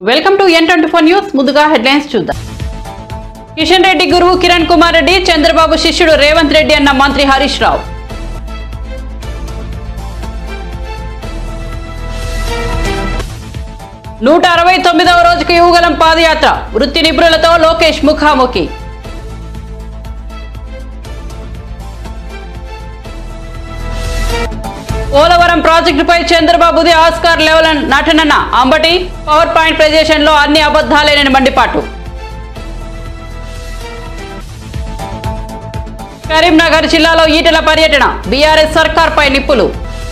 Welcome to N twenty four news ముందుగా headlines చూద్దాం కిషన్ రెడ్డి గురువు కిరణ్ కుమార్ రెడ్డి చంద్రబాబు శిష్యుడు రేవంత్ రెడ్డి అన్న మంత్రి హరీష్ రావు నూట అరవై తొమ్మిదవ రోజుకు యువగలం పాదయాత్ర వృత్తి నిపుణులతో లోకేష్ ముఖాముఖి పోలవరం ప్రాజెక్టుపై చంద్రబాబుది ఆస్కార్ లెవెల్ నటనన అంబటి పవర్ పాయింట్ ప్రజెషన్ లో అన్ని అబద్ధాలేనని మండిపాటు కరీంనగర్ జిల్లాలో ఈటల పర్యటన బీఆర్ఎస్ సర్కార్పై నిప్పులు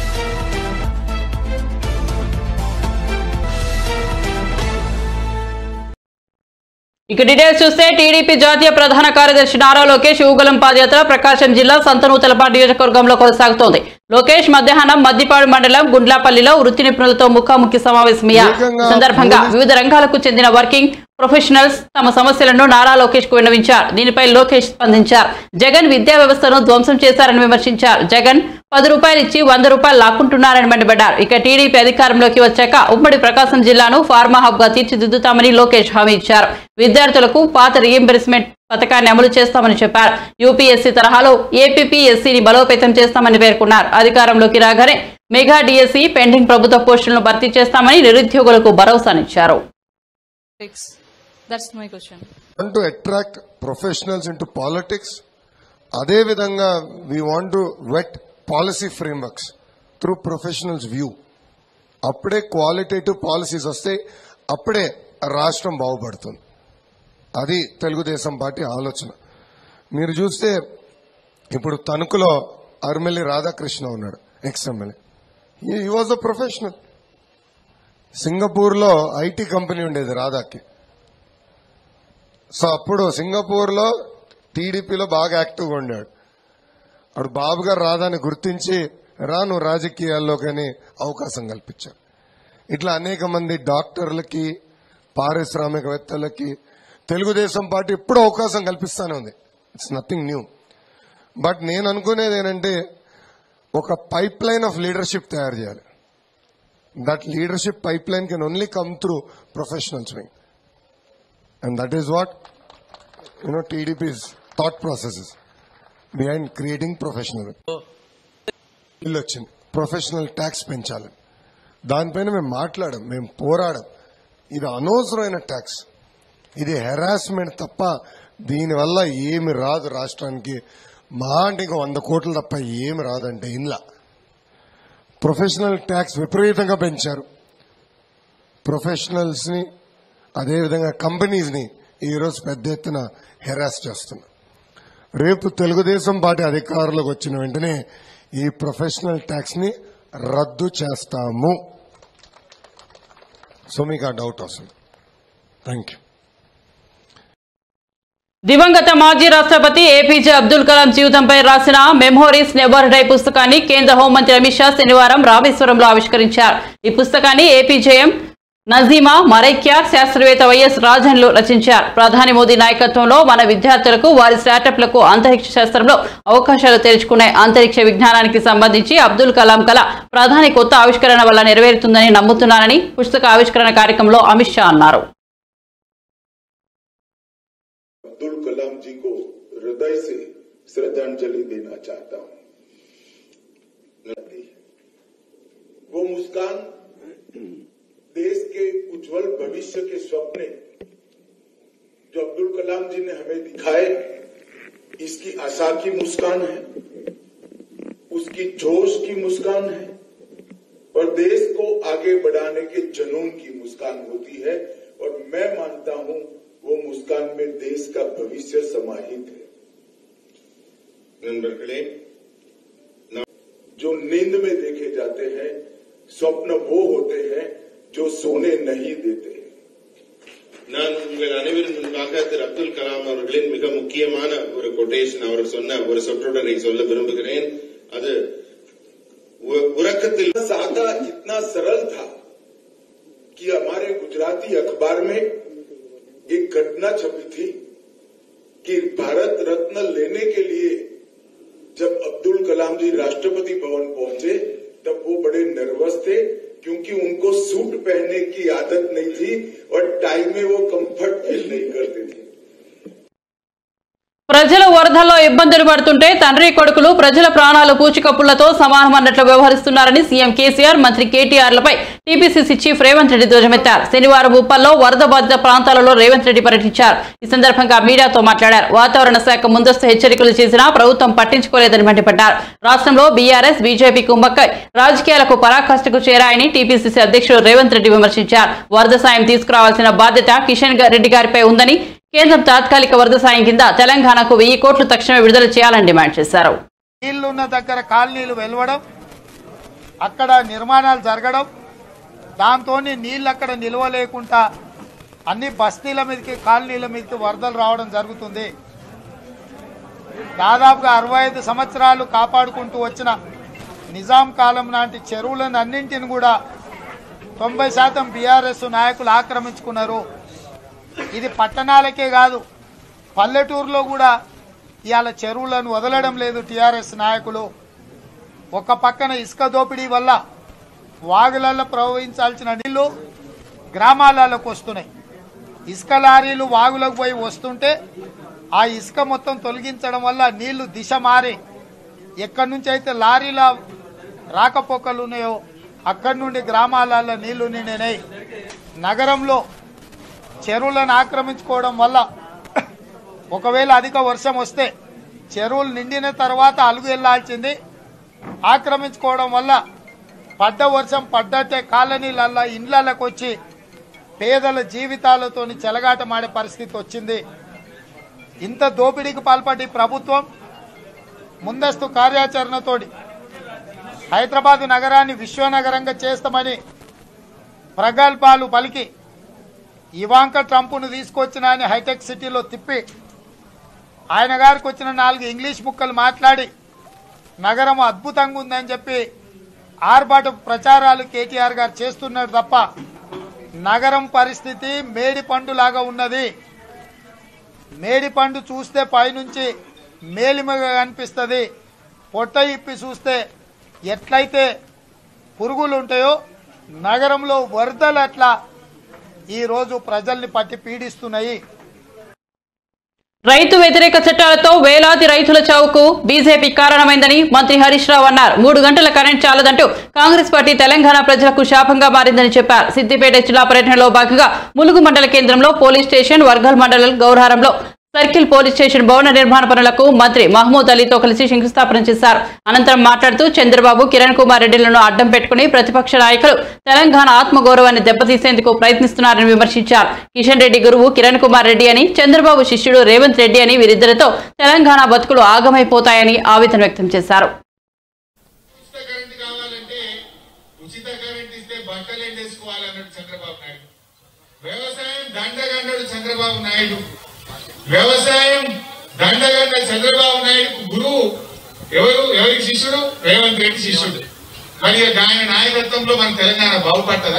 ఇక డీటెయిల్స్ చూస్తే టీడీపీ జాతీయ ప్రధాన కార్యదర్శి నారా లోకేష్ ఊగలం పాదయాత్ర ప్రకాశం జిల్లా సంతనూతలపాటి నియోజకవర్గంలో కొనసాగుతోంది లోకేష్ మధ్యాహ్నం మద్దిపాడు మండలం గుండ్లాపల్లిలో వృత్తి నిపుణులతో ముఖాముఖి సమావేశమయ్యారు ఈ సందర్భంగా వివిధ రంగాలకు చెందిన వర్కింగ్ ప్రొఫెషనల్స్ తమ సమస్యలను నారా లోకేష్ కు విన్నవించారు దీనిపై లోకేష్ స్పందించారు జగన్ విద్యా వ్యవస్థను ధ్వంసం చేశారని విమర్శించారు జగన్ పది రూపాయలు ఇచ్చి వంద రూపాయలు లాక్కుంటున్నారని మండిపడ్డారు ఇక టీడీపీ అధికారంలోకి వచ్చాక ఉమ్మడి ప్రకాశం జిల్లాను ఫార్మా హబ్ గా తీర్చిదిద్దుతామని లోకేష్ హామీ ఇచ్చారు విద్యార్థులకు పాత రీఎంబర్స్మెంట్ పథకాన్ని అమలు చేస్తామని చెప్పారు యూపీఎస్సీ తరహాలో ఏపీపీఎస్సీని బలోపేతం చేస్తామని పేర్కొన్నారు అధికారంలోకి రాగానే మెగా డిఎస్సీ పెండింగ్ ప్రభుత్వ పోస్టులను భర్తీ చేస్తామని నిరుద్యోగులకు భరోసానిచ్చారు politics? That's my question. want to attract professionals into politics. అదే విధంగా we want to vet policy frameworks through professionals view అప్పుడే క్వాలిటేటివ్ పాలసీస్ వస్తే అప్పుడే రాష్ట్రం బాగుపడుతుంది అది తెలుగుదేశం పార్టీ ఆలోచన మీరు చూస్తే ఇప్పుడు తణుకులో అర్మిల్లి రాధాకృష్ణ ఉన్నాడు ఎక్స్ ఎమ్మెల్యే ఈ వాజ్ అ ప్రొఫెషనల్ సింగపూర్లో ఐటీ కంపెనీ ఉండేది రాధాకి సో అప్పుడు సింగపూర్ లో టీడీపీలో బాగా యాక్టివ్గా ఉండాడు అప్పుడు బాబు గారు రాధాని గుర్తించి రా నువ్వు రాజకీయాల్లోకని అవకాశం కల్పించారు ఇట్లా అనేక మంది డాక్టర్లకి పారిశ్రామికవేత్తలకి తెలుగుదేశం పార్టీ ఎప్పుడు అవకాశం కల్పిస్తానే ఉంది ఇట్స్ నథింగ్ న్యూ బట్ నేను అనుకునేది ఏంటంటే ఒక పైప్ లైన్ ఆఫ్ లీడర్షిప్ తయారు చేయాలి that leadership pipeline can only come through professionals wing And that is what, you know, TDP's thought processes behind creating professional. Bill వచ్చింది professional tax పెంచాలి దానిపైన మేము మాట్లాడాం మేము పోరాడాం ఇది అనవసరమైన ట్యాక్స్ ఇది హెరాస్మెంట్ తప్ప దీనివల్ల ఏమి రాదు రాష్ట్రానికి మహా అంటే ఇంకా వంద కోట్లు తప్ప ఏమి రాదంటే ఇంట్లో ప్రొఫెషనల్ ట్యాక్స్ విపరీతంగా పెంచారు ప్రొఫెషనల్స్ ని అదేవిధంగా కంపెనీస్ ని ఈరోజు పెద్ద ఎత్తున హెరాస్ చేస్తున్నారు రేపు తెలుగుదేశం పార్టీ అధికారంలోకి వచ్చిన వెంటనే ఈ ప్రొఫెషనల్ ట్యాక్స్ ని రద్దు చేస్తాము సో మీకు ఆ డౌట్ వస్తుంది థ్యాంక్ యూ దివంగత మాజీ రాష్ట్రపతి ఏపీజే అబ్దుల్ కలాం జీవితంపై రాసిన మెమోరీస్ నెవర్ డై పుస్తకాన్ని కేంద్ర హోంమంత్రి అమిత్ షా శనివారం రామేశ్వరంలో ఆవిష్కరించారు ఈ పుస్తకాన్ని ఏపీజేఎం నజీమా మరైక్య శాస్త్రవేత్త వైఎస్ రాజన్లు రచించారు ప్రధాని మోదీ నాయకత్వంలో మన విద్యార్థులకు వారి స్టార్టప్లకు అంతరిక్ష శాస్త్రంలో అవకాశాలు తెరుచుకునే అంతరిక్ష విజ్ఞానానికి సంబంధించి అబ్దుల్ కలాం కల ప్రధాని కొత్త ఆవిష్కరణ వల్ల నెరవేరుతుందని నమ్ముతున్నానని పుస్తక ఆవిష్కరణ కార్యక్రమంలో అమిత్ షా అన్నారు अब्दुल कलाम जी को हृदय से श्रद्धांजलि देना चाहता हूं वो मुस्कान देश के उज्जवल भविष्य के स्वप्न जो अब्दुल कलाम जी ने हमें दिखाए इसकी आशा की मुस्कान है उसकी जोश की मुस्कान है और देश को आगे बढ़ाने के जुनून की मुस्कान होती है और मैं मानता हूं वो मुस्कान में देश का भविष्य समाहित है नंबरकड़े जो नींद में देखे जाते हैं स्वप्न वो होते हैं जो सोने नहीं देते நான் உங்கள் அனைவரும் முன்பாக திரு அப்துல் கலாம் அவர்களின் மிக முக்கியமான ஒரு கொட்டேஷன் அவர் சொன்ன ஒரு சொற்றொடரை சொல்ல விரும்புகிறேன் அது உ- உறக்கத்தில் सादा इतना सरल था कि हमारे गुजराती अखबार में एक घटना छपी थी कि भारत रत्न लेने के लिए जब अब्दुल कलाम जी राष्ट्रपति भवन पहुंचे तब वो बड़े नर्वस थे क्योंकि उनको सूट पहनने की आदत नहीं थी और टाई में वो कंफर्ट फील नहीं करते थे ప్రజలు వరదల్లో ఇబ్బందులు పడుతుంటే తండ్రి కొడుకులు ప్రజల ప్రాణాలు పూచికప్పులతో సమానమన్నట్లు వ్యవహరిస్తున్నారని సీఎం కేసీఆర్ మంత్రి కేటీఆర్లపై టీపీసీసీ చీఫ్ రేవంత్ రెడ్డి ధ్వజమెత్తారు శనివారం ఉప్పల్లో వరద బాధిత ప్రాంతాలలో రేవంత్ రెడ్డి పర్యటించారు ఈ సందర్భంగా మీడియాతో మాట్లాడారు వాతావరణ శాఖ ముందస్తు హెచ్చరికలు చేసినా ప్రభుత్వం పట్టించుకోలేదని మండిపడ్డారు రాష్ట్రంలో బీఆర్ఎస్ బీజేపీ కుమ్మక్కై రాజకీయాలకు పరాకాష్ఠకు చేరాయని టీపీసీసీ అధ్యక్షుడు రేవంత్ రెడ్డి విమర్శించారు వరద సాయం తీసుకురావాల్సిన బాధ్యత కిషన్ రెడ్డి గారిపై ఉందని కేంద్రం తాత్కాలిక వరద సాయం కింద తెలంగాణకు వెయ్యి కోట్లు తక్షణమే విడుదల చేయాలని డిమాండ్ చేశారు నీళ్లున్న దగ్గర కాలనీలు వెలవడం అక్కడ నిర్మాణాలు జరగడం దాంతో నీళ్ళు అక్కడ నిల్వ లేకుండా అన్ని బస్తీల మీదకి కాలనీల మీదకి వరదలు రావడం జరుగుతుంది దాదాపుగా అరవై ఐదు సంవత్సరాలు కాపాడుకుంటూ వచ్చిన నిజాం కాలం నాటి చెరువులను అన్నింటిని కూడా తొంభై శాతం బీఆర్ఎస్ నాయకులు ఆక్రమించుకున్నారు ఇది పట్టణాలకే కాదు పల్లెటూరులో కూడా ఇవాళ చెరువులను వదలడం లేదు టీఆర్ఎస్ నాయకులు ఒక పక్కన ఇసుక దోపిడీ వల్ల వాగులలో ప్రవహించాల్సిన నీళ్లు గ్రామాలలోకి వస్తున్నాయి ఇసుక లారీలు వాగులకు పోయి వస్తుంటే ఆ ఇసుక మొత్తం తొలగించడం వల్ల నీళ్లు దిశ మారి ఎక్కడి నుంచి అయితే లారీల రాకపోకలు ఉన్నాయో అక్కడి నుండి గ్రామాలలో నీళ్లు నిండినాయి నగరంలో చెరువులను ఆక్రమించుకోవడం వల్ల ఒకవేళ అధిక వర్షం వస్తే చెరువులు నిండిన తర్వాత అలుగు వెళ్లాల్సింది ఆక్రమించుకోవడం వల్ల పడ్డ వర్షం పడ్డట్టే కాలనీలల్లా ఇండ్లకి వచ్చి పేదల జీవితాలతోని చెలగాటమాడే పరిస్థితి వచ్చింది ఇంత దోపిడీకి పాల్పడి ప్రభుత్వం ముందస్తు కార్యాచరణతోటి హైదరాబాద్ నగరాన్ని విశ్వనగరంగా చేస్తామని ప్రగల్భాలు పలికి ఇవాంక ట్రంప్ను తీసుకొచ్చిన ఆయన హైటెక్ సిటీలో తిప్పి ఆయన గారికి వచ్చిన నాలుగు ఇంగ్లీష్ ముక్కలు మాట్లాడి నగరం అద్భుతంగా ఉందని చెప్పి ఆర్భాట ప్రచారాలు కేటీఆర్ గారు చేస్తున్నాడు తప్ప నగరం పరిస్థితి మేడి పండులాగా ఉన్నది మేడి పండు చూస్తే పైనుంచి మేలిమగా కనిపిస్తుంది పొట్ట ఇప్పి చూస్తే ఎట్లయితే పురుగులు ఉంటాయో నగరంలో వరదలు అట్లా ఈ రోజు ప్రజల్ని పట్టి పీడిస్తున్నాయి రైతు వ్యతిరేక చట్టాలతో వేలాది రైతుల చావుకు బీజేపీ కారణమైందని మంత్రి హరీష్ రావు అన్నారు మూడు గంటల కరెంట్ చాలదంటూ కాంగ్రెస్ పార్టీ తెలంగాణ ప్రజలకు శాపంగా మారిందని చెప్పారు సిద్దిపేట జిల్లా పర్యటనలో భాగంగా ములుగు మండల కేంద్రంలో పోలీస్ స్టేషన్ వర్గల్ మండలం గౌరహారంలో సర్కిల్ పోలీస్ స్టేషన్ భవన నిర్మాణ పనులకు మంత్రి మహమూద్ అలీతో కలిసి శంకుస్థాపన చేశారు అనంతరం మాట్లాడుతూ చంద్రబాబు కిరణ్ కుమార్ రెడ్డిలను అడ్డం పెట్టుకుని ప్రతిపక్ష నాయకులు తెలంగాణ ఆత్మగౌరవాన్ని దెబ్బతీసేందుకు ప్రయత్నిస్తున్నారని విమర్శించారు కిషన్ రెడ్డి గురువు కిరణ్ కుమార్ రెడ్డి అని చంద్రబాబు శిష్యుడు రేవంత్ రెడ్డి అని వీరిద్దరితో తెలంగాణ బతుకులు ఆగమైపోతాయని ఆవేదన వ్యక్తం చేశారు ఉచిత కరెంట్ కావాలంటే ఉచిత కరెంట్ ఇస్తే బట్టలు ఎండేసుకోవాలన్నాడు చంద్రబాబు నాయుడు వ్యవసాయం దండగన్నాడు చంద్రబాబు నాయుడు వ్యవసాయం దండగన్న చంద్రబాబు నాయుడు గురువు ఎవరు ఎవరికి శిష్యుడు రేవంత్ రెడ్డి శిష్యుడు మరి ఇక ఆయన నాయకత్వంలో మన తెలంగాణ బాగుపడుతుందా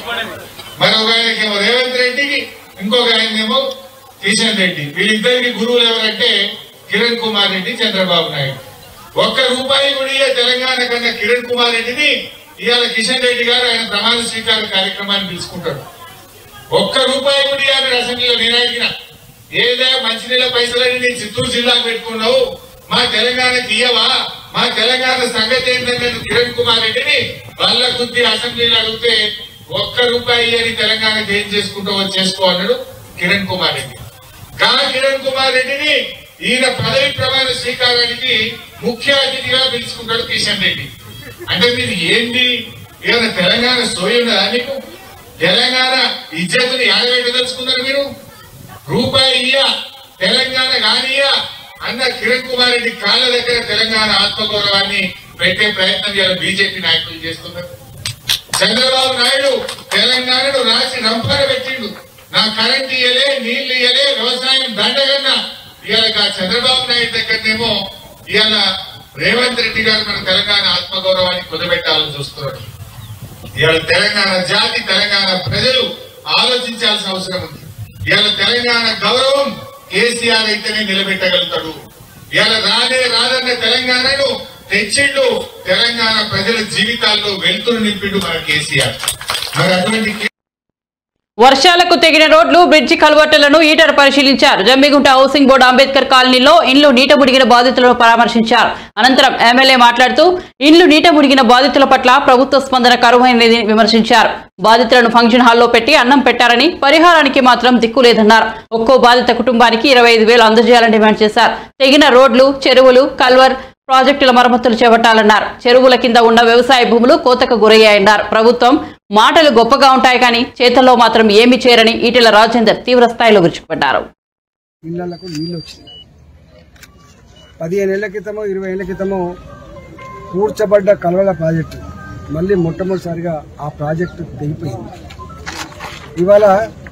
మరి ఒక ఆయనకేమో రేవంత్ రెడ్డికి ఇంకొక ఆయనేమో కిషన్ రెడ్డి వీళ్ళిద్దరికి గురువులు ఎవరంటే కిరణ్ కుమార్ రెడ్డి చంద్రబాబు నాయుడు ఒక్క రూపాయి కూడా ఇయ్య తెలంగాణ కన్నా కిరణ్ కుమార్ రెడ్డిని ఇవాళ కిషన్ రెడ్డి గారు ఆయన ప్రమాణ స్వీకార కార్యక్రమాన్ని పిలుచుకుంటాడు ఒక్క రూపాయి కూడా ఇవ్వాలి అసెంబ్లీలో నేను అడిగిన ఏదే మంచినీళ్ళ పైసలని నీ చిత్తూరు జిల్లాకు పెట్టుకున్నావు మా తెలంగాణకి ఇయ్యవా మా తెలంగాణ సంగతి ఏంటంటే కిరణ్ కుమార్ రెడ్డిని వాళ్ళ కొద్ది అసెంబ్లీలో అడిగితే ఒక్క రూపాయి అని తెలంగాణకి ఏం చేసుకుంటావో చేసుకో అన్నాడు కిరణ్ కుమార్ రెడ్డి గా కిరణ్ కుమార్ రెడ్డిని ఈయన పదవి ప్రమాణ స్వీకారానికి ముఖ్య అతిథిగా పిలుచుకుంటాడు కిషన్ రెడ్డి అంటే మీరు ఏంది ఏమైనా తెలంగాణ సోయి ఉన్నదా మీకు తెలంగాణ ఇజ్జతుని ఆడబెట్టదలుచుకున్నారు మీరు రూపాయి ఇయ్య తెలంగాణ కానియా అన్న కిరణ్ కుమార్ రెడ్డి కాళ్ళ దగ్గర తెలంగాణ ఆత్మగౌరవాన్ని పెట్టే ప్రయత్నం చేయాలి బీజేపీ నాయకులు చేస్తున్నారు చంద్రబాబు నాయుడు తెలంగాణను రాసి రంపర పెట్టిండు నా కరెంట్ ఇయ్యలే నీళ్లు ఇయ్యలే వ్యవసాయం దండగన్నా ఇవాళ ఆ చంద్రబాబు నాయుడు దగ్గరనేమో ఇవాళ రేవంత్ రెడ్డి గారు మన తెలంగాణ ఆత్మగౌరవాన్ని కుదబెట్టాలని చూస్తున్నాడు ఇవాళ తెలంగాణ జాతి తెలంగాణ ప్రజలు ఆలోచించాల్సిన అవసరం ఉంది ఇవాళ తెలంగాణ గౌరవం కేసీఆర్ అయితేనే నిలబెట్టగలుగుతాడు ఇవాళ రానే రాదన్న తెలంగాణను తెచ్చిండు తెలంగాణ ప్రజల జీవితాల్లో వెలుతురు నింపిండు మన కేసీఆర్ మరి అటువంటి కే- వర్షాలకు తెగిన రోడ్లు బ్రిడ్జి కల్వర్టులను ఈటర్ పరిశీలించారు జమ్మిగుంట హౌసింగ్ బోర్డు అంబేద్కర్ కాలనీలో ఇండ్లు నీట ముడిగిన బాధితులను పరామర్శించారు అనంతరం ఎమ్మెల్యే మాట్లాడుతూ ఇండ్లు నీట ముడిగిన బాధితుల పట్ల ప్రభుత్వ స్పందన కరువైనదని విమర్శించారు బాధితులను ఫంక్షన్ హాల్లో పెట్టి అన్నం పెట్టారని పరిహారానికి మాత్రం దిక్కు లేదన్నారు ఒక్కో బాధిత కుటుంబానికి ఇరవై ఐదు వేలు అందజేయాలని డిమాండ్ చేశారు తెగిన రోడ్లు చెరువులు కల్వర్ ప్రాజెక్టుల మరమ్మతులు చేపట్టాలన్నారు చెరువుల కింద ఉన్న వ్యవసాయ భూములు కోతకు గురయ్యాయన్నారు ప్రభుత్వం మాటలు గొప్పగా ఉంటాయి కానీ చేతల్లో మాత్రం ఏమీ చేయరని ఈటెల రాజేందర్ తీవ్ర స్థాయిలో విరుచుకుపడ్డారు ఇళ్లకు నీళ్ళు వచ్చినాయి పదిహేను ఏళ్ల క్రితమో ఇరవై ఏళ్ల క్రితమో కూర్చబడ్డ కలవల ప్రాజెక్టు మళ్ళీ మొట్టమొదటిసారిగా ఆ ప్రాజెక్టు తెగిపోయింది ఇవాళ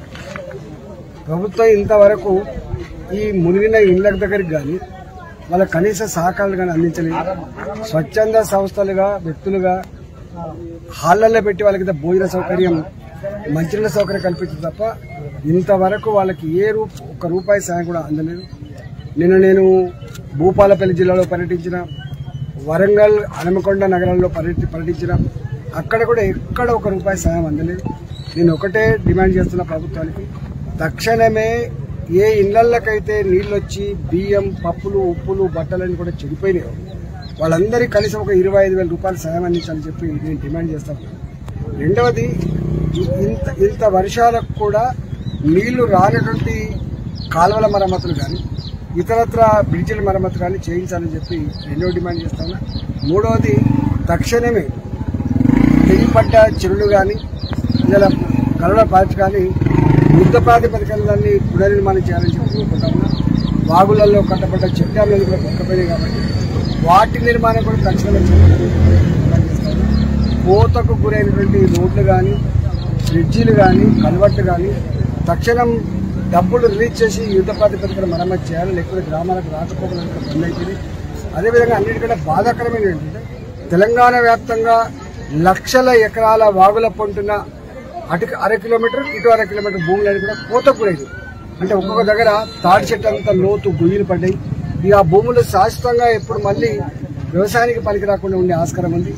ప్రభుత్వం ఇంతవరకు ఈ మునిగిన ఇళ్ల దగ్గరికి కానీ వాళ్ళ కనీస సహకారాలు కానీ అందించలేదు స్వచ్ఛంద సంస్థలుగా వ్యక్తులుగా హాళ్ళల్లో పెట్టి వాళ్ళకి ఇంత భోజన సౌకర్యం మంచినీళ్ళ సౌకర్యం కల్పించింది తప్ప ఇంతవరకు వాళ్ళకి ఏ రూప ఒక్క రూపాయి సాయం కూడా అందలేదు నిన్న నేను భూపాలపల్లి జిల్లాలో పర్యటించిన వరంగల్ హనుమకొండ నగరంలో పర్యటి పర్యటించిన అక్కడ కూడా ఎక్కడ ఒక రూపాయి సాయం అందలేదు నేను ఒకటే డిమాండ్ చేస్తున్న ప్రభుత్వానికి తక్షణమే ఏ ఇళ్లకైతే నీళ్ళు వచ్చి బియ్యం పప్పులు ఉప్పులు బట్టలన్నీ కూడా చెడిపోయినాయో వాళ్ళందరికీ కనీసం ఒక ఇరవై ఐదు వేల రూపాయలు సాయం అందించాలని చెప్పి నేను డిమాండ్ చేస్తాను రెండవది ఇ- ఇంత ఇంత వర్షాలకు కూడా నీళ్లు రానటువంటి కాలువల మరమ్మతులు కానీ ఇతరత్ర బ్రిడ్జిల మరమ్మతు కానీ చేయించాలని చెప్పి రెండో డిమాండ్ చేస్తాను మూడవది తక్షణమే తెగిపడ్డ చెరువులు కానీ ఇలా కరోనా ప్రాజెక్ట్ కానీ యుద్ధ ప్రాతిపదికన దాన్ని పునర్నిర్మాణం చేయాలని చెప్పి కోరుకుంటా ఉన్నా వాగులలో కట్టబడ్డ చెక్ డ్యామ్లను కూడా పక్కపోయినాయి కాబట్టి వాటి నిర్మాణం కూడా తక్షణమే చేయాలని డిమాండ్ చేస్తా ఉన్నా. కోతకు గురైనటువంటి రోడ్లు కానీ బ్రిడ్జీలు కానీ కల్వర్ట్లు కానీ తక్షణం డబ్బులు రిలీజ్ చేసి యుద్ధ ప్రాతిపదికన మరమ్మతు చేయాలి లేకపోతే గ్రామాలకు రాకపోకలు బంద్ అయిపోయింది అదేవిధంగా అన్నిటికంటే బాధాకరమైన ఏంటంటే తెలంగాణ వ్యాప్తంగా లక్షల ఎకరాల వాగుల పొంటున అటు అర కిలోమీటర్ ఇటు అర కిలోమీటర్ భూములని కూడా కోతకు గురైంది అంటే ఒక్కొక్క దగ్గర తాడి చెట్టు అంత లోతు గుయ్యలు పడ్డాయి ఇక ఆ భూములు శాశ్వతంగా ఎప్పుడు మళ్ళీ వ్యవసాయానికి పనికి రాకుండా ఉండే ఆస్కారం ఉంది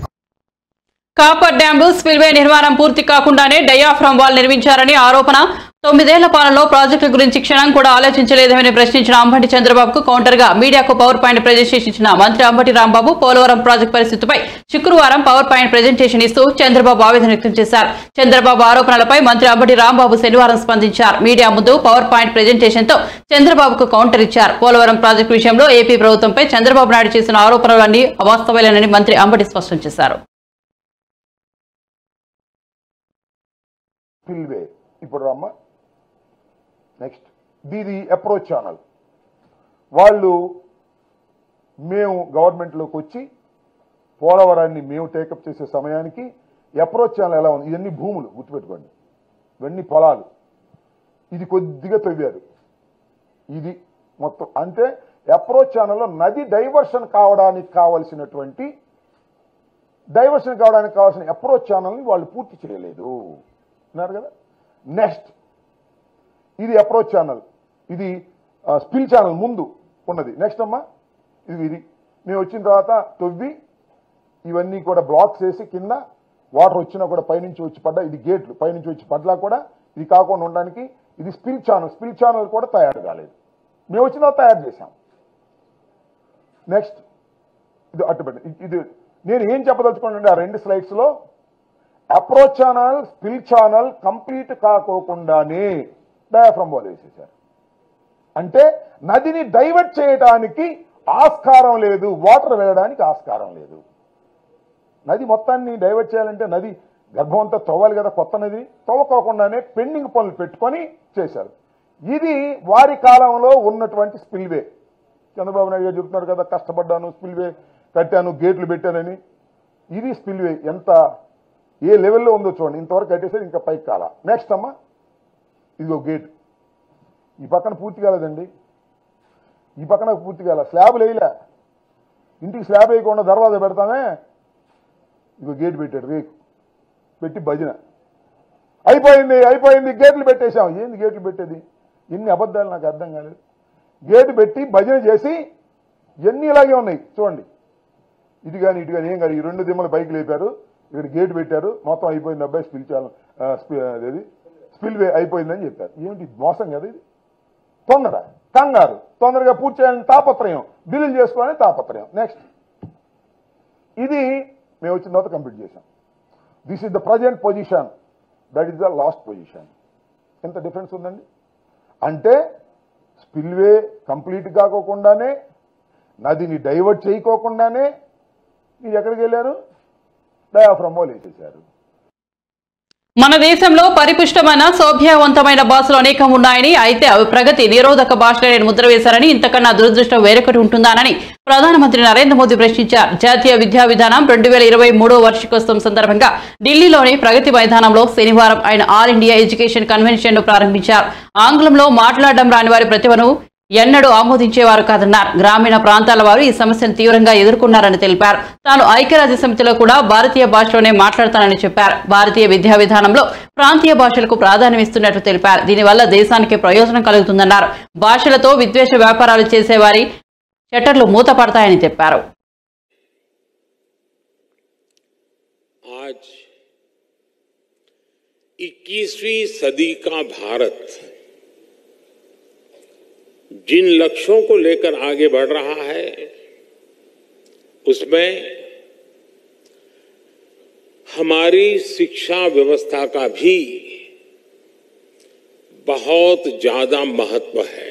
కాపర్ డ్యాంలు స్పిల్వే నిర్మాణం పూర్తి కాకుండానే డయాఫ్రామ్ వాల్ నిర్మించారని ఆరోపణ తొమ్మిదేళ్ల పాలనలో ప్రాజెక్టుల గురించి క్షణం కూడా ఆలోచించలేదని ప్రశ్నించిన అంబటి చంద్రబాబుకు కౌంటర్ గా మీడియాకు పవర్ పాయింట్ ప్రజెంటేషన్ ఇచ్చిన మంత్రి అంబటి రాంబాబు పోలవరం ప్రాజెక్టు పరిస్థితిపై శుక్రవారం పవర్ పాయింట్ ప్రజెంటేషన్ ఇస్తూ చంద్రబాబు ఆవేదన వ్యక్తం చేశారు చంద్రబాబు ఆరోపణలపై మంత్రి అంబటి రాంబాబు శనివారం స్పందించారు మీడియా ముందు పవర్ పాయింట్ ప్రజెంటేషన్ తో చంద్రబాబుకు కౌంటర్ ఇచ్చారు పోలవరం ప్రాజెక్టు విషయంలో ఏపీ ప్రభుత్వంపై చంద్రబాబు నాయుడు చేసిన ఆరోపణలన్నీ అవాస్తవాలేనని మంత్రి అంబటి స్పష్టం చేశారు స్పిల్వే ఇప్పుడు రమ్మ నెక్స్ట్ దీది అప్రోచ్ ఛానల్ వాళ్ళు మేము గవర్నమెంట్లోకి వచ్చి పోలవరాన్ని మేము టేకప్ చేసే సమయానికి అప్రోచ్ ఛానల్ ఎలా ఉంది ఇవన్నీ భూములు గుర్తుపెట్టుకోండి ఇవన్నీ పొలాలు ఇది కొద్దిగా తవ్వారు ఇది మొత్తం అంటే అప్రోచ్ ఛానల్లో నది డైవర్షన్ కావడానికి కావలసినటువంటి డైవర్షన్ కావడానికి కావాల్సిన అప్రోచ్ ఛానల్ని వాళ్ళు పూర్తి చేయలేదు ఉన్నారు కదా నెక్స్ట్ ఇది అప్రోచ్ ఛానల్ ఇది స్పిల్ ఛానల్ ముందు ఉన్నది నెక్స్ట్ అమ్మా ఇది ఇది మేము వచ్చిన తర్వాత తొవ్వి ఇవన్నీ కూడా బ్లాక్స్ వేసి కింద వాటర్ వచ్చినా కూడా పైనుంచి వచ్చి పడ్డా ఇది గేట్లు పైనుంచి వచ్చి పడ్డా కూడా ఇది కాకుండా ఉండడానికి ఇది స్పిల్ ఛానల్ స్పిల్ ఛానల్ కూడా తయారు కాలేదు మేము వచ్చిన తర్వాత తయారు చేశాం నెక్స్ట్ ఇది అట్టుబడి ఇది నేను ఏం చెప్పదలుచుకున్నానంటే ఆ రెండు స్లైడ్స్ లో approach channel spill channel complete కాకోకుండానే డయాఫ్రమ్ వాల్ వేసేసారు అంటే నదిని డైవర్ట్ చేయడానికి ఆస్కారం లేదు వాటర్ వెళ్ళడానికి ఆస్కారం లేదు నది మొత్తాన్ని డైవర్ట్ చేయాలంటే నది గర్భం అంతా తవ్వాలి కదా కొత్త నది తవ్వకోకుండానే పెండింగ్ పనులు పెట్టుకొని చేశారు ఇది వారి కాలంలో ఉన్నటువంటి స్పిల్వే చంద్రబాబు నాయుడు గారు చెప్తున్నారు కదా కష్టపడ్డాను స్పిల్వే కట్టాను గేట్లు పెట్టానని ఇది స్పిల్వే ఎంత ఏ లెవెల్లో ఉందో చూడండి ఇంతవరకు కట్టేసారు ఇంకా పైకి కాల నెక్స్ట్ అమ్మా ఇదిగో గేట్ ఈ పక్కన పూర్తి కాలేదండి ఈ పక్కన పూర్తి కాల స్లాబ్ వేయలే ఇంటికి స్లాబ్ వేయకుండా దర్వాజా పెడతామే ఇదిగో గేట్ పెట్టాడు రేకు పెట్టి భజన అయిపోయింది అయిపోయింది గేట్లు పెట్టేశాం ఏంది గేట్లు పెట్టేది ఎన్ని అబద్ధాలు నాకు అర్థం కాలేదు గేటు పెట్టి భజన చేసి ఎన్ని ఇలాగే ఉన్నాయి చూడండి ఇది కానీ ఇటు కానీ ఏం కానీ ఈ రెండు దిమ్మలు పైకి లేపారు ఇక్కడ గేట్ పెట్టారు మొత్తం అయిపోయింది అబ్బాయి స్పిల్ చాలు అదేది స్పిల్ వే అయిపోయిందని చెప్పారు ఏమిటి ఇది మోసం కదా ఇది తొందర కంగారు తొందరగా పూర్తి చేయాలని తాపత్రయం బిల్లులు చేసుకోవాలని తాపత్రయం నెక్స్ట్ ఇది మేము వచ్చిన తర్వాత కంప్లీట్ చేశాం this is the present position that is the last position ఎంత డిఫరెన్స్ ఉందండి అంటే స్పిల్వే కంప్లీట్ కాకోకుండానే నదిని డైవర్ట్ చేయకోకుండానే మీరు ఎక్కడికి వెళ్ళారు డయాఫ్రమ్ వాళ్ళు వేసేసారు మన దేశంలో పరిపుష్టమైన సౌభ్యవంతమైన భాషలు అనేకం ఉన్నాయని అయితే అవి ప్రగతి నిరోధక భాషలే ముద్ర వేశారని ఇంతకన్నా దురదృష్టం వేరొకటి ఉంటుందానని ప్రధానమంత్రి నరేంద్ర మోదీ ప్రశ్నించారు జాతీయ విద్యా విధానం రెండు వేల ఇరవై మూడో వార్షికోత్సవం సందర్భంగా ఢిల్లీలోని ప్రగతి మైదానంలో శనివారం ఆయన ఆల్ ఇండియా ఎడ్యుకేషన్ కన్వెన్షన్ ను ప్రారంభించారు ఆంగ్లంలో మాట్లాడడం రాని వారి ప్రతిభను ఎన్నడూ ఆమోదించేవారు కాదన్నారు గ్రామీణ ప్రాంతాల వారు ఈ సమస్యను తీవ్రంగా ఎదుర్కొన్నారని తెలిపారు తాను ఐక్యరాజ్య సమితిలో కూడా భారతీయ భాషలోనే మాట్లాడతానని చెప్పారు భారతీయ విద్యా విధానంలో ప్రాంతీయ భాషలకు ప్రాధాన్యం ఇస్తున్నట్లు తెలిపారు దీనివల్ల దేశానికి ప్రయోజనం కలుగుతుందన్నారు భాషలతో విద్వేష వ్యాపారాలు చేసేవారి షట్టర్లు మూతపడతాయని చెప్పారు आज 21वीं सदी का भारत जिन लक्ष्यों को लेकर आगे बढ़ रहा है उसमें हमारी शिक्षा व्यवस्था का भी बहुत ज्यादा महत्व है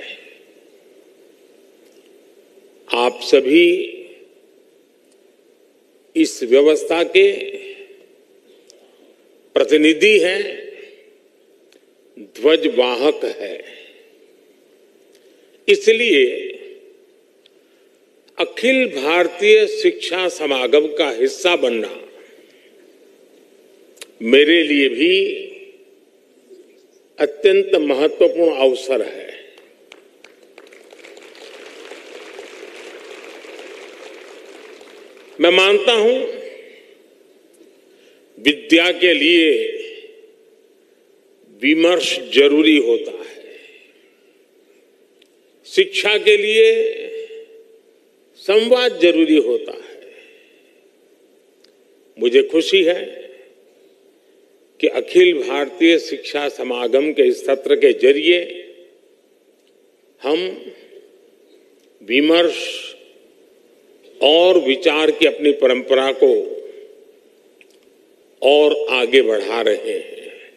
आप सभी इस व्यवस्था के प्रतिनिधि हैं ध्वजवाहक है इसलिए अखिल भारतीय शिक्षा समागम का हिस्सा बनना मेरे लिए भी अत्यंत महत्वपूर्ण अवसर है मैं मानता हूं विद्या के लिए विमर्श जरूरी होता है शिक्षा के लिए संवाद जरूरी होता है मुझे खुशी है कि अखिल भारतीय शिक्षा समागम के इस सत्र के जरिए हम विमर्श और विचार की अपनी परंपरा को और आगे बढ़ा रहे हैं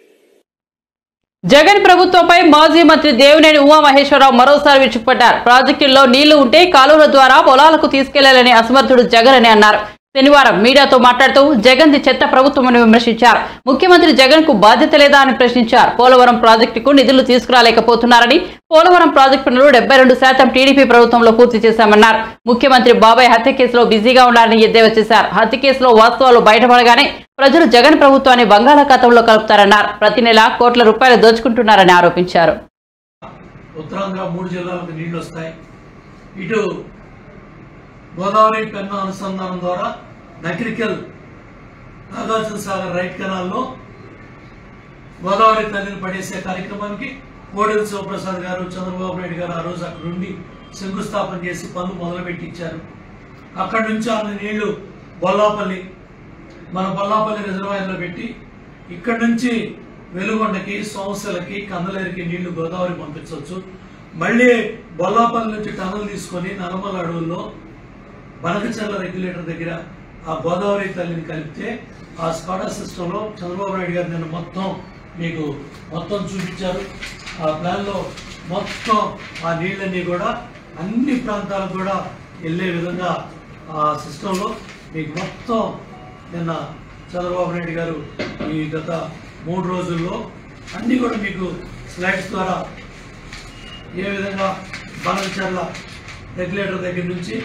జగన్ ప్రభుత్వంపై మాజీ మంత్రి దేవినేని ఉమామహేశ్వరరావు మరోసారి విరుచుకుపడ్డారు ప్రాజెక్టుల్లో నీళ్లు ఉంటే కాలువల ద్వారా పొలాలకు తీసుకెళ్లాలని అసమర్థుడు జగన్ అని అన్నారు శనివారం మీడియాతో మాట్లాడుతూ జగన్ ది చెత్త ప్రభుత్వమని విమర్శించారు ముఖ్యమంత్రి జగన్ కు బాధ్యత లేదా అని ప్రశ్నించారు పోలవరం ప్రాజెక్టుకు నిధులు తీసుకురాలేకపోతున్నారని పోలవరం ప్రాజెక్టు పనులు డెబ్బై రెండు శాతం టీడీపీ ప్రభుత్వంలో పూర్తి చేశామన్నారు ముఖ్యమంత్రి బాబాయ్ హత్య కేసులో బిజీగా ఉన్నారని ఎద్దేవా చేశారు హత్య కేసులో వాస్తవాలు బయటపడగానే ప్రజలు జగన్ ప్రభుత్వాన్ని బంగాళాఖాతంలో కలుపుతారన్నారు ప్రతి నెల కోట్ల రూపాయలు దోచుకుంటున్నారని ఆరోపించారు ఉత్తరాంధ్ర మూడు జిల్లాలకు నీళ్లు వస్తాయి ఇటు గోదావరి పెన్నా అనుసంధానం ద్వారా నకిరికల్ నాగార్జున సాగర్ రైట్ కెనాల్లో గోదావరి తల్లిని పడేసే కార్యక్రమానికి కోడెల శివప్రసాద్ గారు చంద్రబాబు నాయుడు గారు ఆ రోజు అక్కడ ఉండి శంకుస్థాపన చేసి పనులు మొదలుపెట్టి ఇచ్చారు అక్కడి నుంచి ఆ నీళ్లు బొల్లాపల్లి మన బొల్లాపల్లి రిజర్వాయర్లో పెట్టి ఇక్కడి నుంచి వెలుగొండకి సోమశలకి కందలేరికి నీళ్లు గోదావరి పంపించవచ్చు మళ్ళీ బొల్లాపల్లి నుంచి టనల్ తీసుకొని నల్లమల అడవుల్లో బనకచర్ల రెగ్యులేటర్ దగ్గర ఆ గోదావరి తల్లిని కలిపితే ఆ స్కాడా సిస్టంలో చంద్రబాబు నాయుడు గారు నిన్న మొత్తం మీకు మొత్తం చూపించారు ఆ ప్లాన్లో మొత్తం ఆ నీళ్ళన్నీ కూడా అన్ని ప్రాంతాలకు కూడా వెళ్ళే విధంగా ఆ సిస్టంలో మీకు మొత్తం నిన్న చంద్రబాబు నాయుడు గారు ఈ గత మూడు రోజుల్లో అన్ని కూడా మీకు స్లైడ్స్ ద్వారా ఏ విధంగా బనకచర్ల రెగ్యులేటర్ దగ్గర నుంచి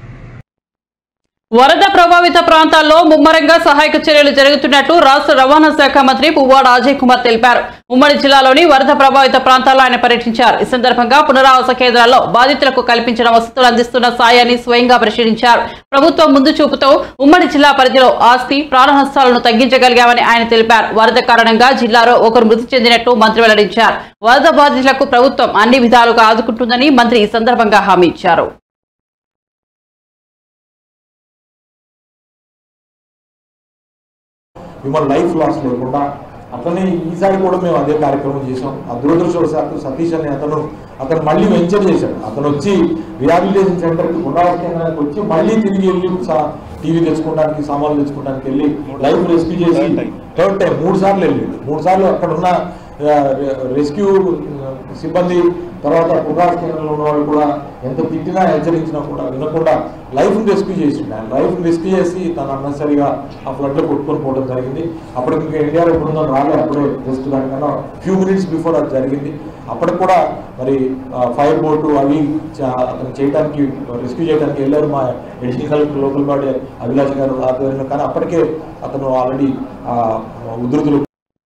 వరద ప్రభావిత ప్రాంతాల్లో ముమ్మరంగా సహాయక చర్యలు జరుగుతున్నట్లు రాష్ట్ర రవాణా శాఖ మంత్రి పువ్వాడ అజయ్ కుమార్ తెలిపారు ఉమ్మడి జిల్లాలోని వరద ప్రభావిత ప్రాంతాల్లో ఆయన పర్యటించారు ఈ సందర్భంగా పునరావాస కేంద్రాల్లో బాధితులకు కల్పించిన వసతులు అందిస్తున్న సాయాన్ని స్వయంగా పరిశీలించారు ప్రభుత్వం ముందు చూపుతో ఉమ్మడి జిల్లా పరిధిలో ఆస్తి ప్రాణ నష్టాలను తగ్గించగలిగామని ఆయన తెలిపారు వరద కారణంగా జిల్లాలో ఒకరు మృతి చెందినట్లు మంత్రి వెల్లడించారు వరద బాధితులకు ప్రభుత్వం అన్ని విధాలుగా ఆదుకుంటుందని మంత్రి ఈ సందర్భంగా హామీ ఇచ్చారు హ్యూమన్ లైఫ్ లాస్ లేకుండా అట్లనే ఈసారి కూడా మేము అదే కార్యక్రమం చేసాం ఆ దురదృష్టవశాత్తు సతీష్ అనే అతను అతను మళ్ళీ వెంచర్ చేశాడు అతను వచ్చి రిహాబిలిటేషన్ సెంటర్కి పునరావాస కేంద్రానికి వచ్చి మళ్ళీ తిరిగి వెళ్ళి సా- టీవీ తెచ్చుకోవడానికి సామాన్లు తెచ్చుకోవడానికి వెళ్ళి లైఫ్ రెస్క్యూ చేసి థర్డ్ టైం మూడు సార్లు వెళ్ళిండు మూడు సార్లు అక్కడ ఉన్న ఆ, రె- రెస్క్యూ ఆ, సిబ్బంది తర్వాత పునరావాస కేంద్రంలో ఉన్న వాళ్ళు కూడా ఎంత తిట్టినా హెచ్చరించినా కూడా వినకుండా లైఫ్ని రెస్క్యూ చేసిండు ఆయన లైఫ్ని రెస్క్యూ చేసి తను అన్నసరిగా ఆ ఫ్లడ్లో కొట్టుకొని పోవడం జరిగింది అప్పటికి ఇంకా ఎన్డీఆర్ బృందం రాలే అప్పుడే జస్ట్ దానికన్నా ఫ్యూ మినిట్స్ బిఫోర్ అది జరిగింది అప్పటికి కూడా మరి ఫైర్ బోటు అవి చ- అతను చేయడానికి రెస్క్యూ చేయడానికి వెళ్ళారు మా additional collector local body Abhilash garu ఆధ్వర్యంలో కానీ అప్పటికే అతను ఆల్రెడీ ఉధృతులు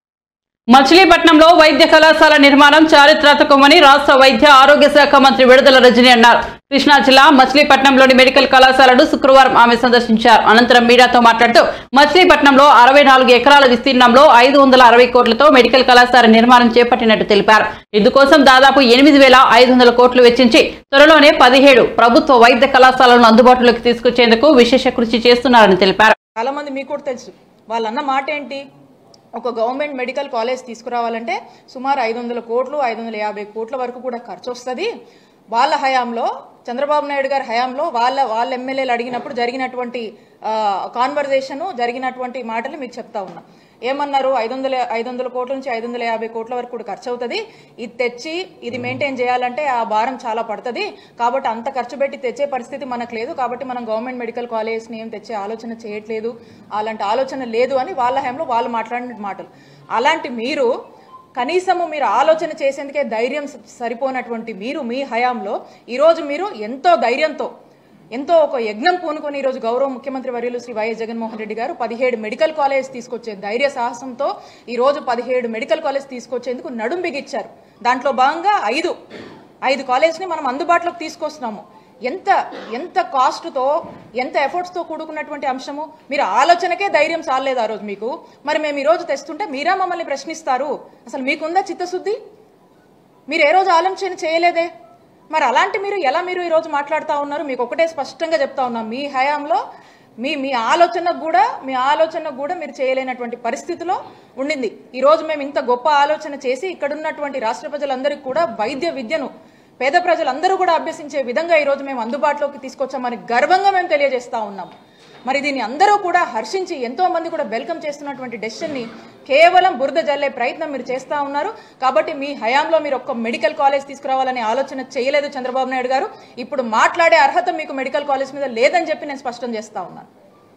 మచిలీపట్నంలో వైద్య కళాశాల నిర్మాణం చారిత్రాత్మకమని రాష్ట్ర వైద్య ఆరోగ్య శాఖ మంత్రి విడుదల రజని అన్నారు కృష్ణా జిల్లా మచిలీపట్నంలోని మెడికల్ కళాశాలను శుక్రవారం ఆమె సందర్శించారు అనంతరం మీడియాతో మాట్లాడుతూ మచిలీపట్నంలో అరవై నాలుగు ఎకరాల విస్తీర్ణంలో ఐదు వందల అరవై కోట్లతో మెడికల్ కళాశాల నిర్మాణం చేపట్టినట్టు తెలిపారు ఇందుకోసం దాదాపు ఎనిమిది వేల ఐదు వందల కోట్లు వెచ్చించి త్వరలోనే పదిహేడు ప్రభుత్వ వైద్య కళాశాలను అందుబాటులోకి తీసుకొచ్చేందుకు విశేష కృషి చేస్తున్నారని తెలిపారు చాలా మంది మీకు కూడా తెలుసు వాళ్ళన్న మాట ఏంటి ఒక గవర్నమెంట్ మెడికల్ కాలేజ్ తీసుకురావాలంటే సుమారు ఐదు వందల కోట్లు ఐదు వందల యాభై కోట్ల వరకు కూడా ఖర్చు వస్తుంది వాళ్ళ హయాంలో చంద్రబాబు నాయుడు గారి హయాంలో వాళ్ళ వాళ్ళ ఎమ్మెల్యేలు అడిగినప్పుడు జరిగినటువంటి కాన్వర్జేషన్ జరిగినటువంటి మాటలు మీకు చెప్తా ఉన్నా ఏమన్నారు ఐదు వందల ఐదు వందల కోట్ల నుంచి ఐదు వందల యాభై కోట్ల వరకు కూడా ఖర్చు అవుతుంది ఇది తెచ్చి ఇది మెయింటైన్ చేయాలంటే ఆ భారం చాలా పడుతుంది కాబట్టి అంత ఖర్చు పెట్టి తెచ్చే పరిస్థితి మనకు లేదు కాబట్టి మనం గవర్నమెంట్ మెడికల్ కాలేజ్ని ఏం తెచ్చే ఆలోచన చేయట్లేదు అలాంటి ఆలోచన లేదు అని వాళ్ళ హయాంలో వాళ్ళు మాట్లాడిన మాటలు అలాంటి మీరు కనీసము మీరు ఆలోచన చేసేందుకే ధైర్యం స- సరిపోనటువంటి మీరు మీ హయాంలో ఈరోజు మీరు ఎంతో ధైర్యంతో ఎంతో ఒక యజ్ఞం పూనుకొని ఈరోజు గౌరవ ముఖ్యమంత్రి వర్యులు శ్రీ వైఎస్ జగన్మోహన్ రెడ్డి గారు పదిహేడు మెడికల్ కాలేజ్ తీసుకొచ్చే ధైర్య సాహసంతో ఈ రోజు పదిహేడు మెడికల్ కాలేజ్ తీసుకొచ్చేందుకు నడుం బిగిచ్చారు దాంట్లో భాగంగా ఐదు ఐదు కాలేజ్ని మనం అందుబాటులోకి తీసుకొస్తున్నాము ఎంత ఎంత కాస్ట్తో ఎంత ఎఫర్ట్స్తో కూడుకున్నటువంటి అంశము మీరు ఆలోచనకే ధైర్యం చాలలేదు ఆ రోజు మీకు మరి మేము ఈ రోజు తెస్తుంటే మీరా మమ్మల్ని ప్రశ్నిస్తారు అసలు మీకుందా చిత్తశుద్ధి మీరు ఏ రోజు ఆలోచన చేయలేదే మరి అలాంటి మీరు ఎలా మీరు ఈ రోజు మాట్లాడుతూ ఉన్నారు మీకు ఒకటే స్పష్టంగా చెప్తా ఉన్నాం మీ హయాంలో మీ మీ ఆలోచనకు కూడా మీ ఆలోచనకు కూడా మీరు చేయలేనటువంటి పరిస్థితిలో ఉండింది ఈ రోజు మేము ఇంత గొప్ప ఆలోచన చేసి ఇక్కడ ఉన్నటువంటి రాష్ట్ర ప్రజలందరికీ కూడా వైద్య విద్యను పేద ప్రజలందరూ కూడా అభ్యసించే విధంగా ఈ రోజు మేము అందుబాటులోకి తీసుకొచ్చామని గర్వంగా మేము తెలియజేస్తా ఉన్నాం మరి దీన్ని అందరూ కూడా హర్షించి ఎంతో మంది కూడా వెల్కమ్ చేస్తున్నటువంటి డెసిషన్ ని కేవలం బురద జల్లే ప్రయత్నం మీరు చేస్తా ఉన్నారు కాబట్టి మీ హయాంలో మీరు ఒక్క మెడికల్ కాలేజ్ తీసుకురావాలనే ఆలోచన చేయలేదు చంద్రబాబు నాయుడు గారు ఇప్పుడు మాట్లాడే అర్హత మీకు మెడికల్ కాలేజ్ మీద లేదని చెప్పి నేను స్పష్టం చేస్తా ఉన్నాను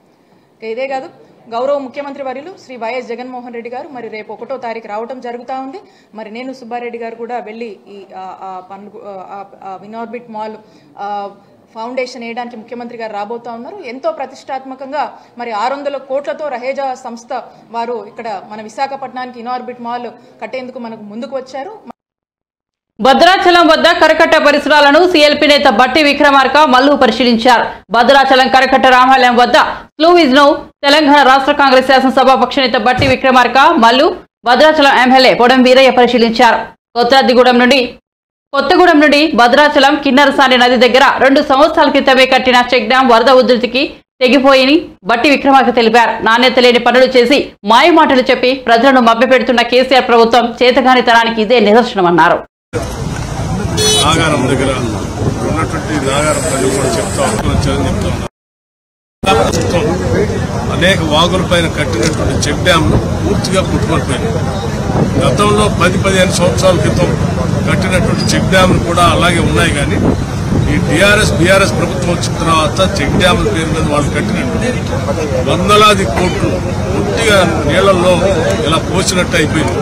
ఇక ఇదే కాదు గౌరవ ముఖ్యమంత్రి వర్యులు శ్రీ వైఎస్ జగన్మోహన్ రెడ్డి గారు మరి రేపు ఒకటో తారీఖు రావటం జరుగుతూ ఉంది మరి నేను సుబ్బారెడ్డి గారు కూడా వెళ్ళి ఈ ఆ, ఆ పనులు ఆ, ఆ వినార్బిట్ మాల్ ఆ, ఫౌండేషన్ వేయడానికి ముఖ్యమంత్రి గారు రాబోతా ఉన్నారు ఎంతో ప్రతిష్టాత్మకంగా మరి ఆరు వందల కోట్లతో రహేజా సంస్థ వారు ఇక్కడ మన విశాఖపట్నానికి ఇనార్బిట్ మాల్ కట్టేందుకు మనకు ముందుకు వచ్చారు భద్రాచలం వద్ద కరకట్ట పరిసరాలను సీఎల్పీ నేత బట్టి విక్రమార్క మల్లు పరిశీలించారు భద్రాచలం కరకట్ట రామాలయం వద్ద స్లూవిజ్ ను తెలంగాణ రాష్ట్ర కాంగ్రెస్ శాసనసభాపక్ష నేత బట్టి విక్రమార్క మల్లు భద్రాచలం ఎమ్మెల్యే పొడం వీరయ్య పరిశీలించారు కొత్తగూడెం నుండి కొత్తగూడెం నుండి భద్రాచలం కిన్నరసాని నది దగ్గర రెండు సంవత్సరాల క్రితమే కట్టిన చెక్ డ్యాం వరద ఉధృతికి తెగిపోయిని బట్టి విక్రమార్క తెలిపారు నాణ్యత లేని పనులు చేసి మాయమాటలు చెప్పి ప్రజలను మభ్యపెడుతున్న కేసీఆర్ ప్రభుత్వం చేతగానితనానికి ఇదే నిదర్శనమన్నారు నాగారం దగ్గర ఉన్నటువంటి నాగారం ప్రజలు కూడా చెప్తా వచ్చారని చెప్తా ఉన్నారు ప్రస్తుతం అనేక వాగుల పైన కట్టినటువంటి చెక్ డ్యామ్ పూర్తిగా పుట్టుకొనిపోయింది గతంలో పది పదిహేను సంవత్సరాల క్రితం కట్టినటువంటి చెక్ డ్యామ్లు కూడా అలాగే ఉన్నాయి కానీ ఈ టీఆర్ఎస్ బీఆర్ఎస్ ప్రభుత్వం వచ్చిన తర్వాత చెక్ డ్యామ్ల పేరు మీద వాళ్ళు కట్టినటువంటి వందలాది కోట్లు పూర్తిగా నీళ్లలో ఇలా పోసినట్టు అయిపోయింది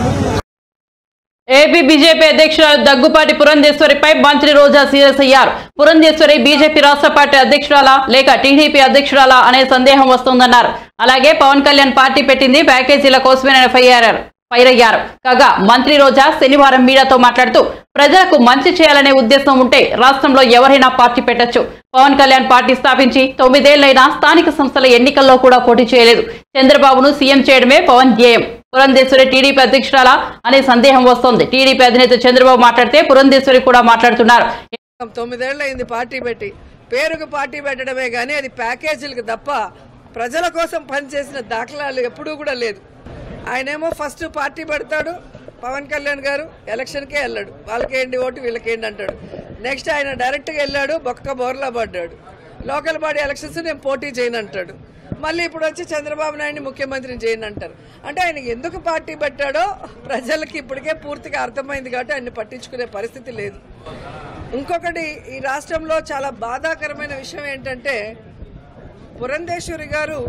ఏపీ బీజేపీ అధ్యక్షురాలు దగ్గుపాటి పురంధేశ్వరిపై మంత్రి రోజా సీరియస్ అయ్యారు పురంధేశ్వరి బీజేపీ రాష్ట్ర పార్టీ అధ్యక్షురాలా లేక టీడీపీ అధ్యక్షురాలా అనే సందేహం వస్తోందన్నారు అలాగే పవన్ కళ్యాణ్ పార్టీ పెట్టింది ప్యాకేజీల కోసమే ఫైర్ ఫైర్ అయ్యారు కాగా మంత్రి రోజా శనివారం మీడియాతో మాట్లాడుతూ ప్రజలకు మంచి చేయాలనే ఉద్దేశం ఉంటే రాష్ట్రంలో ఎవరైనా పార్టీ పెట్టొచ్చు పవన్ కళ్యాణ్ పార్టీ స్థాపించి తొమ్మిదేళ్లైనా స్థానిక సంస్థల ఎన్నికల్లో కూడా పోటీ చేయలేదు చంద్రబాబును సీఎం చేయడమే పవన్ ధ్యేయం పురంధేశ్వరి టీడీపీ అధ్యక్షురాలా అనే సందేహం వస్తోంది టీడీపీ అధినేత చంద్రబాబు మాట్లాడితే పురంధేశ్వరి కూడా మాట్లాడుతున్నారు తొమ్మిదేళ్ళు అయింది పార్టీ పెట్టి పేరుకు పార్టీ పెట్టడమే కానీ అది ప్యాకేజీలకు తప్ప ప్రజల కోసం పనిచేసిన దాఖలాలు ఎప్పుడూ కూడా లేదు ఆయనేమో ఫస్ట్ పార్టీ పెడతాడు పవన్ కళ్యాణ్ గారు ఎలక్షన్కే వెళ్ళాడు వాళ్ళకేంటి ఓటు వీళ్ళకేంటి అంటాడు నెక్స్ట్ ఆయన డైరెక్ట్గా వెళ్ళాడు బొక్క బోర్లా పడ్డాడు లోకల్ బాడీ ఎలక్షన్స్ నేను పోటీ చేయను అంటాడు మళ్ళీ ఇప్పుడు వచ్చి చంద్రబాబు నాయుడిని ముఖ్యమంత్రిని చేయను అంటారు అంటే ఆయన ఎందుకు పార్టీ పెట్టాడో ప్రజలకి ఇప్పటికే పూర్తిగా అర్థమైంది కాబట్టి ఆయన పట్టించుకునే పరిస్థితి లేదు ఇంకొకటి ఈ రాష్ట్రంలో చాలా బాధాకరమైన విషయం ఏంటంటే పురంధేశ్వరి గారు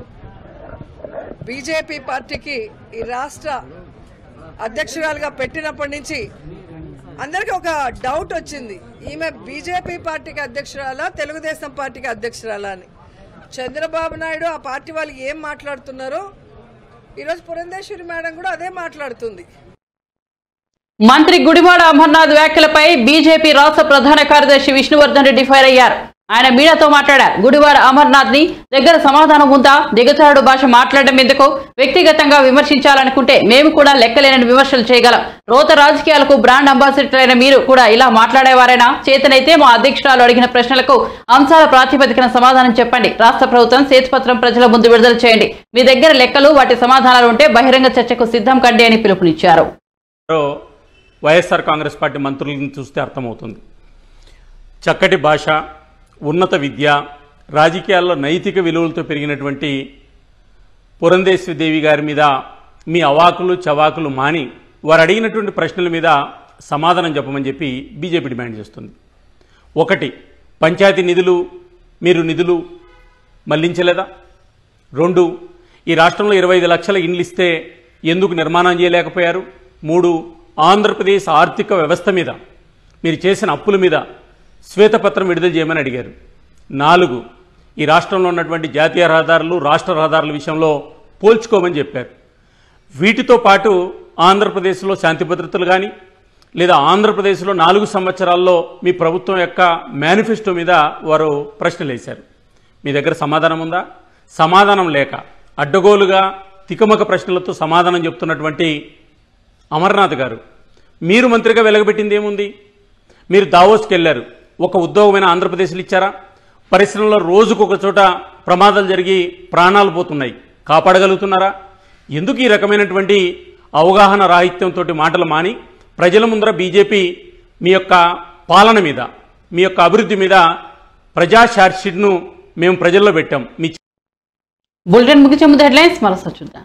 బీజేపీ పార్టీకి ఈ రాష్ట్ర అధ్యక్షురాలుగా పెట్టినప్పటి నుంచి అందరికీ ఒక డౌట్ వచ్చింది ఈమె బీజేపీ పార్టీకి అధ్యక్షురాలా తెలుగుదేశం పార్టీకి అధ్యక్షురాలా అని చంద్రబాబు నాయుడు ఆ పార్టీ వాళ్ళు ఏం మాట్లాడుతున్నారో ఈరోజు పురంధేశ్వరి మేడం కూడా అదే మాట్లాడుతుంది మంత్రి గుడివాడ అమర్నాథ్ వ్యాఖ్యలపై బీజేపీ రాష్ట్ర ప్రధాన కార్యదర్శి విష్ణువర్ధన్ రెడ్డి ఫైర్ అయ్యారు ఆయన మీడియాతో మాట్లాడారు గుడివాడ అమర్నాథ్ ని దగ్గర సమాధానం ఉందా దిగజారుడు భాష మాట్లాడడం ఎందుకు వ్యక్తిగతంగా విమర్శించాలనుకుంటే మేము కూడా లెక్కలేనని విమర్శలు చేయగలం రోత రాజకీయాలకు బ్రాండ్ అంబాసిడర్ అయిన మీరు కూడా ఇలా మాట్లాడేవారైనా చేతనైతే మా అధ్యక్షురాలు అడిగిన ప్రశ్నలకు అంశాల ప్రాతిపదికన సమాధానం చెప్పండి రాష్ట్ర ప్రభుత్వం శ్వేతపత్రం ప్రజల ముందు విడుదల చేయండి మీ దగ్గర లెక్కలు వాటి సమాధానాలు ఉంటే బహిరంగ చర్చకు సిద్ధం కండి అని పిలుపునిచ్చారు వైఎస్ఆర్ కాంగ్రెస్ పార్టీ మంత్రులను చూస్తే అర్థమవుతుంది చక్కటి భాష ఉన్నత విద్య రాజకీయాల్లో నైతిక విలువలతో పెరిగినటువంటి పురంధేశ్వరి దేవి గారి మీద మీ అవాకులు చవాకులు మాని వారు అడిగినటువంటి ప్రశ్నల మీద సమాధానం చెప్పమని చెప్పి బీజేపీ డిమాండ్ చేస్తుంది ఒకటి పంచాయతీ నిధులు మీరు నిధులు మళ్లించలేదా రెండు ఈ రాష్ట్రంలో ఇరవై ఐదు లక్షల ఇండ్లు ఇస్తే ఎందుకు నిర్మాణం చేయలేకపోయారు మూడు ఆంధ్రప్రదేశ్ ఆర్థిక వ్యవస్థ మీద మీరు చేసిన అప్పుల మీద శ్వేతపత్రం విడుదల చేయమని అడిగారు నాలుగు ఈ రాష్ట్రంలో ఉన్నటువంటి జాతీయ రహదారులు రాష్ట్ర రహదారుల విషయంలో పోల్చుకోమని చెప్పారు వీటితో పాటు ఆంధ్రప్రదేశ్లో శాంతి భద్రతలు కానీ లేదా ఆంధ్రప్రదేశ్లో నాలుగు సంవత్సరాల్లో మీ ప్రభుత్వం యొక్క మేనిఫెస్టో మీద వారు ప్రశ్నలు వేశారు మీ దగ్గర సమాధానం ఉందా సమాధానం లేక అడ్డగోలుగా తికమక ప్రశ్నలతో సమాధానం చెప్తున్నటువంటి అమర్నాథ్ గారు మీరు మంత్రిగా వెలగబెట్టింది ఏముంది మీరు దావోస్కి వెళ్ళారు ఒక ఉద్యోగమైన ఆంధ్రప్రదేశ్లో ఇచ్చారా పరిశ్రమలో రోజుకు ఒక చోట ప్రమాదాలు జరిగి ప్రాణాలు పోతున్నాయి కాపాడగలుగుతున్నారా ఎందుకు ఈ రకమైనటువంటి అవగాహన రాహిత్యంతో మాటలు మాని ప్రజల ముందర బీజేపీ మీ యొక్క పాలన మీద మీ యొక్క అభివృద్ధి మీద ప్రజా షార్ట్షీట్ను మేము ప్రజల్లో పెట్టాం మీ బులెటిన్ ముగించే ముందు హెడ్లైన్స్ మరోసారి చూద్దాం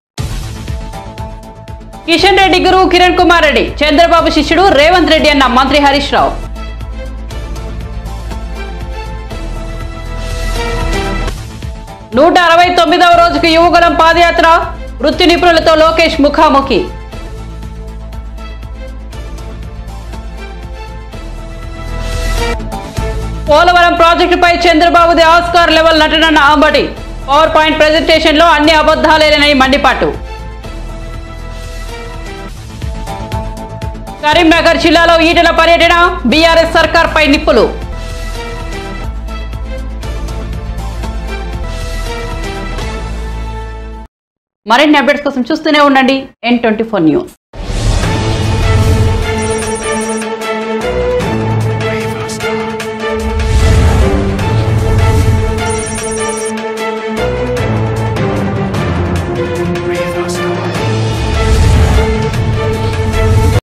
కిషన్ రెడ్డి గురువు కిరణ్ కుమార్ రెడ్డి చంద్రబాబు శిష్యుడు రేవంత్ రెడ్డి అన్న మంత్రి హరీష్ రావు నూట అరవై తొమ్మిదవ రోజుకు యువగలం పాదయాత్ర వృత్తి నిపుణులతో లోకేష్ ముఖాముఖి పోలవరం ప్రాజెక్టుపై చంద్రబాబుది ఆస్కార్ లెవెల్ నటనన్న అంబటి పవర్ పాయింట్ ప్రెజెంటేషన్ లో అన్ని అబద్ధాలేనని మండిపాటు కరీంనగర్ జిల్లాలో ఈటల పర్యటన బీఆర్ఎస్ సర్కార్ పై నిప్పులు మరిన్ని అప్డేట్స్ కోసం చూస్తూనే ఉండండి ఎన్ ట్వంటీ న్యూస్